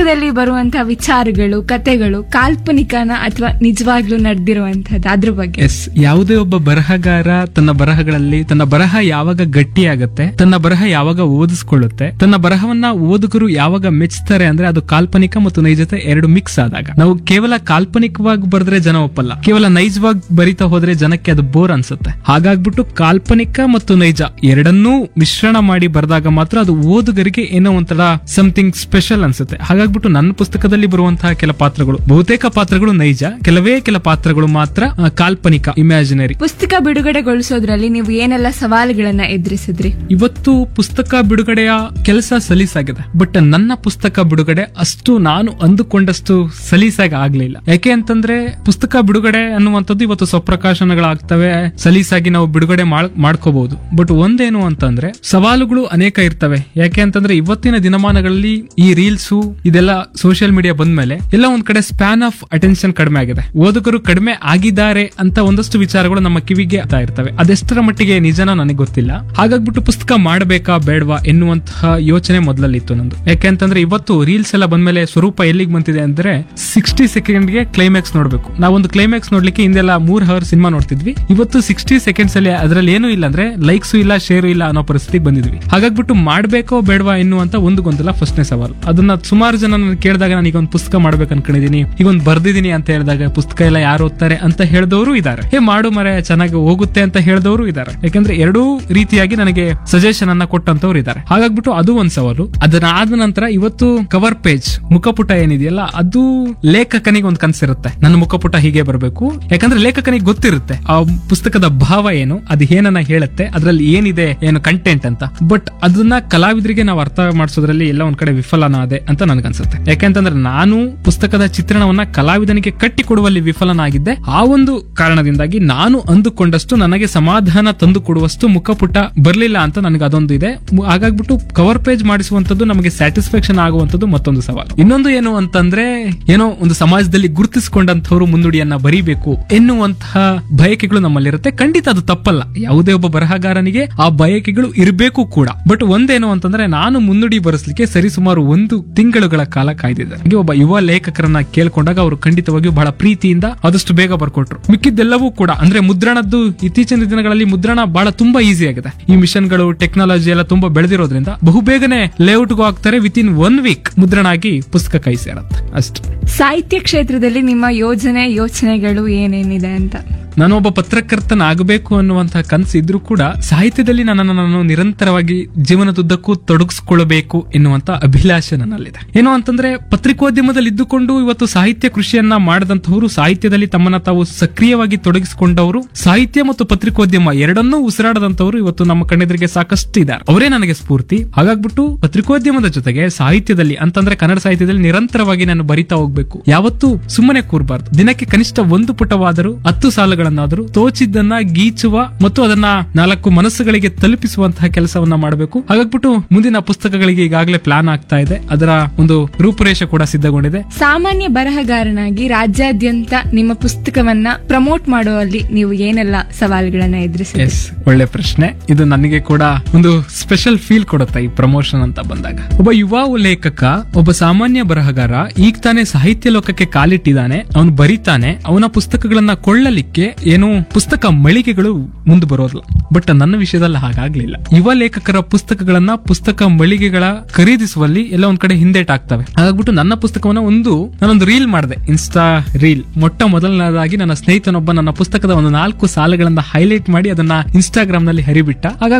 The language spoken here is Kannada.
ಪುಸ್ತಕದಲ್ಲಿ ಬರುವಂತಹ ವಿಚಾರಗಳು ಕತೆಗಳು ಕಾಲ್ಪನಿಕನ ಅಥವಾ ನಿಜವಾಗ್ಲೂ ನಡೆದಿರುವಂತಹದ್ದು ಅದ್ರ ಬಗ್ಗೆ ಎಸ್ ಯಾವುದೇ ಒಬ್ಬ ಬರಹಗಾರ ತನ್ನ ಬರಹಗಳಲ್ಲಿ ತನ್ನ ಬರಹ ಯಾವಾಗ ಗಟ್ಟಿಯಾಗತ್ತೆ ತನ್ನ ಬರಹ ಯಾವಾಗ ಓದಿಸ್ಕೊಳ್ಳುತ್ತೆ ತನ್ನ ಬರಹವನ್ನ ಓದುಗರು ಯಾವಾಗ ಮೆಚ್ಚುತ್ತಾರೆ ಅಂದ್ರೆ ಅದು ಕಾಲ್ಪನಿಕ ಮತ್ತು ನೈಜತೆ ಎರಡು ಮಿಕ್ಸ್ ಆದಾಗ ನಾವು ಕೇವಲ ಕಾಲ್ಪನಿಕವಾಗಿ ಬರೆದ್ರೆ ಜನ ಒಪ್ಪಲ್ಲ ಕೇವಲ ನೈಜವಾಗಿ ಬರಿತಾ ಹೋದ್ರೆ ಜನಕ್ಕೆ ಅದು ಬೋರ್ ಅನ್ಸುತ್ತೆ ಹಾಗಾಗ್ಬಿಟ್ಟು ಕಾಲ್ಪನಿಕ ಮತ್ತು ನೈಜ ಎರಡನ್ನೂ ಮಿಶ್ರಣ ಮಾಡಿ ಬರೆದಾಗ ಮಾತ್ರ ಅದು ಓದುಗರಿಗೆ ಏನೋ ಒಂಥರ ಸಮಥಿಂಗ್ ಸ್ಪೆಷಲ್ ಅನ್ಸುತ್ತೆ ಹಾಗಾಗ್ಬಿಟ್ಟು ನನ್ನ ಪುಸ್ತಕದಲ್ಲಿ ಬರುವಂತಹ ಕೆಲ ಪಾತ್ರಗಳು ಬಹುತೇಕ ಪಾತ್ರಗಳು ನೈಜ ಕೆಲವೇ ಕೆಲ ಪಾತ್ರಗಳು ಮಾತ್ರ ಆ, ಕಾಲ್ಪನಿಕ ಇಮ್ಯಾಜಿನರಿ ಪುಸ್ತಕ ಬಿಡುಗಡೆಗೊಳಿಸೋದ್ರಲ್ಲಿ ನೀವು ಏನೆಲ್ಲ ಸವಾಲುಗಳನ್ನ ಎದುರಿಸಿದ್ರಿ ಇವತ್ತು ಪುಸ್ತಕ ಬಿಡುಗಡೆಯ ಕೆಲಸ ಸಲೀಸಾಗಿದೆ ಬಟ್ ನನ್ನ ಪುಸ್ತಕ ಬಿಡುಗಡೆ ಅಷ್ಟು ನಾನು ಅಂದುಕೊಂಡಷ್ಟು ಸಲೀಸಾಗಿ ಆಗ್ಲಿಲ್ಲ ಯಾಕೆ ಅಂತಂದ್ರೆ ಪುಸ್ತಕ ಬಿಡುಗಡೆ ಅನ್ನುವಂಥದ್ದು ಇವತ್ತು ಸ್ವಪ್ರಕಾಶನಗಳಾಗ್ತವೆ ಸಲೀಸಾಗಿ ನಾವು ಬಿಡುಗಡೆ ಮಾಡ್- ಮಾಡ್ಕೋಬಹುದು ಬಟ್ ಒಂದೇನು ಅಂತಂದ್ರೆ ಸವಾಲುಗಳು ಅನೇಕ ಇರ್ತವೆ ಯಾಕೆ ಅಂತಂದ್ರೆ ಇವತ್ತಿನ ದಿನಮಾನಗಳಲ್ಲಿ ಈ ರೀಲ್ಸು ಇದೆಲ್ಲ ಸೋಷಿಯಲ್ ಮೀಡಿಯಾ ಬಂದ್ಮೇಲೆ ಎಲ್ಲ ಒಂದ್ ಕಡೆ ಸ್ಪ್ಯಾನ್ ಆಫ್ ಅಟೆನ್ಷನ್ ಕಡಿಮೆ ಆಗಿದೆ ಓದುಗರು ಕಡಿಮೆ ಆಗಿದ್ದಾರೆ ಅಂತ ಒಂದಷ್ಟು ವಿಚಾರಗಳು ನಮ್ಮ ಕಿವಿಗೆ ಆಗ್ತಾ ಇರ್ತವೆ ಅದೆಷ್ಟರ ಮಟ್ಟಿಗೆ ನಿಜನೋ ನನಗೆ ಗೊತ್ತಿಲ್ಲ ಹಾಗಾಗ್ಬಿಟ್ಟು ಪುಸ್ತಕ ಮಾಡಬೇಕಾ ಬೇಡವಾ ಎನ್ನುವಂತಹ ಯೋಚನೆ ಮೊದಲಲ್ಲಿತ್ತು ನಂದು ಯಾಕೆ ಅಂತಂದ್ರೆ ಇವತ್ತು ರೀಲ್ಸ್ ಎಲ್ಲ ಬಂದ್ಮೇಲೆ ಸ್ವರೂಪ ಎಲ್ಲಿಗೆ ಬಂತಿದೆ ಅಂದ್ರೆ ಸಿಕ್ಸ್ಟಿ ಸೆಕೆಂಡ್ಗೆ ಕ್ಲೈಮ್ಯಾಕ್ಸ್ ನೋಡ್ಬೇಕು ನಾವೊಂದು ಕ್ಲೈಮ್ಯಾಕ್ಸ್ ನೋಡ್ಲಿಕ್ಕೆ ಹಿಂದೆಲ್ಲ ಮೂರ್ ಅವರ್ ಸಿನಿಮಾ ನೋಡ್ತಿದ್ವಿ ಇವತ್ತು ಸಿಕ್ಸ್ಟಿ ಸೆಕೆಂಡ್ಸ್ ಅಲ್ಲಿ ಅದ್ರಲ್ಲಿ ಏನು ಇಲ್ಲ ಅಂದ್ರೆ ಲೈಕ್ಸ್ ಇಲ್ಲ ಶೇರು ಇಲ್ಲ ಅನ್ನೋ ಪರಿಸ್ಥಿತಿಗೆ ಬಂದಿದ್ವಿ ಹಾಗಾಗ್ಬಿಟ್ಟು ಮಾಡ್ಬೇಕೋ ಬೇಡವಾ ಎನ್ನುವಂತ ಒಂದು ಗೊಂದಲ ಫಸ್ಟ್ನೇ ಸವಾಲು ಅದನ್ನ ಸುಮಾರು ಜನ ನಾನು ಕೇಳಿದಾಗ ನಾನು ಈಗ ಒಂದು ಪುಸ್ತಕ ಮಾಡ್ಬೇಕು ಅನ್ಕೊಂಡಿದೀನಿ ಈಗ ಒಂದು ಬರ್ದಿದೀನಿ ಅಂತ ಹೇಳಿದಾಗ ಪುಸ್ತಕ ಎಲ್ಲ ಯಾರು ಓದ್ತಾರೆ ಅಂತ ಹೇಳಿದವರು ಇದ್ದಾರೆ ಹೇ ಮಾಡು ಮರೆ ಚೆನ್ನಾಗಿ ಹೋಗುತ್ತೆ ಅಂತ ಹೇಳಿದವರು ಇದ್ದಾರೆ ಯಾಕಂದ್ರೆ ಎರಡೂ ರೀತಿಯಾಗಿ ನನಗೆ ಸಜೆಷನ್ ಅನ್ನ ಕೊಟ್ಟಂತವ್ರು ಇದ್ದಾರೆ ಹಾಗಾಗ್ಬಿಟ್ಟು ಅದು ಒಂದ್ ಸವಾಲು ಅದನ್ನಾದ ನಂತರ ಇವತ್ತು ಕವರ್ ಪೇಜ್ ಮುಖಪುಟ ಏನಿದೆಯಲ್ಲ ಅದು ಲೇಖಕನಿಗೆ ಒಂದು ಕನ್ಸಿರುತ್ತೆ ನನ್ನ ಮುಖಪುಟ ಹೀಗೆ ಬರಬೇಕು ಯಾಕಂದ್ರೆ ಲೇಖಕನಿಗೆ ಗೊತ್ತಿರುತ್ತೆ ಆ ಪುಸ್ತಕದ ಭಾವ ಏನು ಅದು ಏನನ್ನ ಹೇಳುತ್ತೆ ಅದ್ರಲ್ಲಿ ಏನಿದೆ ಏನು ಕಂಟೆಂಟ್ ಅಂತ ಬಟ್ ಅದನ್ನ ಕಲಾವಿದರಿಗೆ ನಾವು ಅರ್ಥ ಮಾಡಿಸೋದ್ರಲ್ಲಿ ಎಲ್ಲ ಒಂದ್ ಕಡೆ ವಿಫಲನಾದೆ ಅಂತ ನನ್ಗನ್ಸುತ್ತೆ ಯಾಕೆಂತಂದ್ರೆ ನಾನು ಪುಸ್ತಕದ ಚಿತ್ರಣವನ್ನ ಕಲಾವಿದನಿಗೆ ಕಟ್ಟಿ ಕೊಡುವಲ್ಲಿ ವಿಫಲನಾಗಿದ್ದೆ ಆ ಒಂದು ಕಾರಣದಿಂದಾಗಿ ನಾನು ಅಂದುಕೊಂಡಷ್ಟು ನನಗೆ ಸಮಾಧಾನ ತಂದು ಕೊಡುವಷ್ಟು ಮುಖಪುಟ ಬರ್ಲಿಲ್ಲ ಅಂತ ನನಗೆ ಅದೊಂದು ಇದೆ ಮು- ಹಾಗಾಗ್ಬಿಟ್ಟು ಕವರ್ ಪೇಜ್ ಮಾಡಿಸುವಂತದ್ದು ನಮಗೆ ಸ್ಯಾಟಿಸ್ಫ್ಯಾಕ್ಷನ್ ಆಗುವಂತದ್ದು ಮತ್ತೊಂದು ಸವಾಲು ಇನ್ನೊಂದು ಏನು ಅಂತಂದ್ರೆ ಏನೋ ಒಂದು ಸಮಾಜದಲ್ಲಿ ಗುರುತಿಸಿಕೊಂಡಂತವ್ರು ಮುನ್ನುಡಿಯನ್ನ ಬರೀಬೇಕು ಎನ್ನುವಂತಹ ಬಯಕೆಗಳು ನಮ್ಮಲ್ಲಿರುತ್ತೆ ಖಂಡಿತ ಅದು ತಪ್ಪಲ್ಲ ಯಾವುದೇ ಒಬ್ಬ ಬರಹಗಾರನಿಗೆ ಆ ಬಯಕೆಗಳು ಇರಬೇಕು ಕೂಡ ಬಟ್ ಒಂದೇನು ಅಂತಂದ್ರೆ ನಾನು ಮುನ್ನುಡಿ ಬರೆಸಲಿಕ್ಕೆ ಸರಿಸುಮಾರು ಒಂದು ತಿಂಗಳುಗಳ ಕಾಲ ಕಾಯ್ದಿದ್ದೆ ಹಾಗೆ ಒಬ್ಬ ಯುವ ಲೇಖಕರನ್ನ ಕೇಳ್ಕೊಂಡಾಗ ಅವರು ಖಂಡಿತವಾಗಿಯೂ ಬಹಳ ಪ್ರೀತಿಯಿಂದ ಆದಷ್ಟು ಬೇಗ ಬರ್ಕೊಟ್ರು ಮಿಕ್ಕಿದ್ದೆಲ್ಲವೂ ಕೂಡ ಅಂದ್ರೆ ಮುದ್ರಣದ್ದು ಇತ್ತೀಚಿನ ದಿನಗಳಲ್ಲಿ ಮುದ್ರಣ ಬಹಳ ತುಂಬಾ ಈಸಿ ಆಗಿದೆ ಈ ಮಿಷನ್ಗಳು ಟೆಕ್ನಾಲಜಿ ಎಲ್ಲ ತುಂಬಾ ಬೆಳೆದಿರೋದ್ರಿಂದ ಬಹುಬೇಗನೆ ಲೇಔಟ್ಗೂ ಆಗ್ತಾರೆ ವಿತ್ ಇನ್ ಒನ್ ವೀಕ್ ಮುದ್ರಣ ಆಗಿ ಪುಸ್ತಕ ಕೈ ಸೇರತ್ತೆ ಅಷ್ಟು ಸಾಹಿತ್ಯ ಕ್ಷೇತ್ರದಲ್ಲಿ ನಿಮ್ಮ ಯೋಜನೆ ಯೋಚನೆಗಳು ಏನೇನಿದೆ ಅಂತ ನಾನು ಒಬ್ಬ ಪತ್ರಕರ್ತನಾಗಬೇಕು ಅನ್ನುವಂತಹ ಕನಸು ಇದ್ರೂ ಕೂಡ ಸಾಹಿತ್ಯದಲ್ಲಿ ನನ್ನನ್ನು ನಾನು ನಿರಂತರವಾಗಿ ಜೀವನದುದ್ದಕ್ಕೂ ತೊಡಗಿಸ್ಕೊಳ್ಬೇಕು ಎನ್ನುವಂತ ಅಭಿಲಾಷೆ ನನ್ನಲ್ಲಿದೆ ಏನು ಅಂತಂದ್ರೆ ಪತ್ರಿಕೋದ್ಯಮದಲ್ಲಿ ಇದ್ದುಕೊಂಡು ಇವತ್ತು ಸಾಹಿತ್ಯ ಕೃಷಿಯನ್ನ ಮಾಡದಂತವರು ಸಾಹಿತ್ಯದಲ್ಲಿ ತಮ್ಮನ್ನ ತಾವು ಸಕ್ರಿಯವಾಗಿ ತೊಡಗಿಸಿಕೊಂಡವರು ಸಾಹಿತ್ಯ ಮತ್ತು ಪತ್ರಿಕೋದ್ಯಮ ಎರಡನ್ನೂ ಉಸಿರಾಡದಂತವರು ಇವತ್ತು ನಮ್ಮ ಕಣ್ಣೆದುರಿಗೆ ಸಾಕಷ್ಟು ಇದ್ದಾರೆ ಅವರೇ ನನಗೆ ಸ್ಫೂರ್ತಿ ಹಾಗಾಗ್ಬಿಟ್ಟು ಪತ್ರಿಕೋದ್ಯಮದ ಜೊತೆಗೆ ಸಾಹಿತ್ಯದಲ್ಲಿ ಅಂತಂದ್ರೆ ಕನ್ನಡ ಸಾಹಿತ್ಯದಲ್ಲಿ ನಿರಂತರವಾಗಿ ನಾನು ಬರಿತಾ ಹೋಗ್ಬೇಕು ಯಾವತ್ತೂ ಸುಮ್ಮನೆ ಕೂರಬಾರ್ದು ದಿನಕ್ಕೆ ಕನಿಷ್ಠ ಒಂದು ಪುಟವಾದರೂ ಹತ್ತು ಸಾಲುಗಳನ್ನಾದರೂ ತೋಚಿದ್ದನ್ನ ಗೀಚುವ ಮತ್ತು ಅದನ್ನ ನಾಲ್ಕು ಮನಸ್ಸುಗಳಿಗೆ ತಲುಪಿಸುವಂತಹ ಕೆಲಸವನ್ನ ಮಾಡಬೇಕು ಹಾಗಾಗ್ಬಿಟ್ಟು ಮುಂದಿನ ಪುಸ್ತಕಗಳಿಗೆ ಈಗಾಗಲೇ ಪ್ಲಾನ್ ಆಗ್ತಾ ಇದೆ ಅದರ ಒಂದು ರೂಪುರೇಷೆ ಕೂಡ ಸಿದ್ಧಗೊಂಡಿದೆ ಸಾಮಾನ್ಯ ಬರಹಗಾರನಾಗಿ ರಾಜ್ಯಾದ್ಯಂತ ನಿಮ್ಮ ಪುಸ್ತಕವನ್ನ ಪ್ರಮೋಟ್ ಮಾಡುವಲ್ಲಿ ನೀವು ಏನೆಲ್ಲ ಸವಾಲುಗಳನ್ನ ಎದುರಿಸಿದ್ರಿ ಎಸ್ ಒಳ್ಳೆ ಪ್ರಶ್ನೆ ಇದು ನನಗೆ ಕೂಡ ಒಂದು ಸ್ಪೆಷಲ್ ಫೀಲ್ ಕೊಡುತ್ತೆ ಈ ಪ್ರಮೋಷನ್ ಅಂತ ಬಂದಾಗ ಒಬ್ಬ ಯುವ ಲೇಖಕ ಒಬ್ಬ ಸಾಮಾನ್ಯ ಬರಹಗಾರ ಈಗ ತಾನೇ ಸಾಹಿತ್ಯ ಲೋಕಕ್ಕೆ ಕಾಲಿಟ್ಟಿದ್ದಾನೆ ಅವನು ಬರೀತಾನೆ ಅವನ ಪುಸ್ತಕಗಳನ್ನ ಕೊಳ್ಳಲಿಕ್ಕೆ ಏನು ಪುಸ್ತಕ ಮಳಿಗೆಗಳು ಮುಂದೆ ಬರೋದಿಲ್ಲ ಬಟ್ ನನ್ನ ವಿಷಯದಲ್ಲಿ ಹಾಗಾಗ್ಲಿಲ್ಲ ಯುವ ಲೇಖಕರ ಪುಸ್ತಕಗಳನ್ನ ಪುಸ್ತಕ ಮಳಿಗೆಗಳ ಖರೀದಿಸುವಲ್ಲಿ ಎಲ್ಲ ಒಂದ್ ಕಡೆ ಹಿಂದೇಟಾಗ್ತವೆ ಹಾಗಾಗ್ಬಿಟ್ಟು ನನ್ನ ಪುಸ್ತಕವನ್ನ ಒಂದು ನಾನೊಂದು ರೀಲ್ ಮಾಡಿದೆ ಇನ್ಸ್ಟಾ ರೀಲ್ ಮೊಟ್ಟ ಮೊದಲನೇದಾಗಿ ನನ್ನ ಸ್ನೇಹಿತನೊಬ್ಬ ನನ್ನ ಪುಸ್ತಕದ ಒಂದು ನಾಲ್ಕು ಸಾಲುಗಳನ್ನ ಹೈಲೈಟ್ ಮಾಡಿ ಅದನ್ನ ಇನ್ಸ್ಟಾಗ್ರಾಮ್ ನಲ್ಲಿ ಹರಿಬಿಟ್ಟ ಆಗ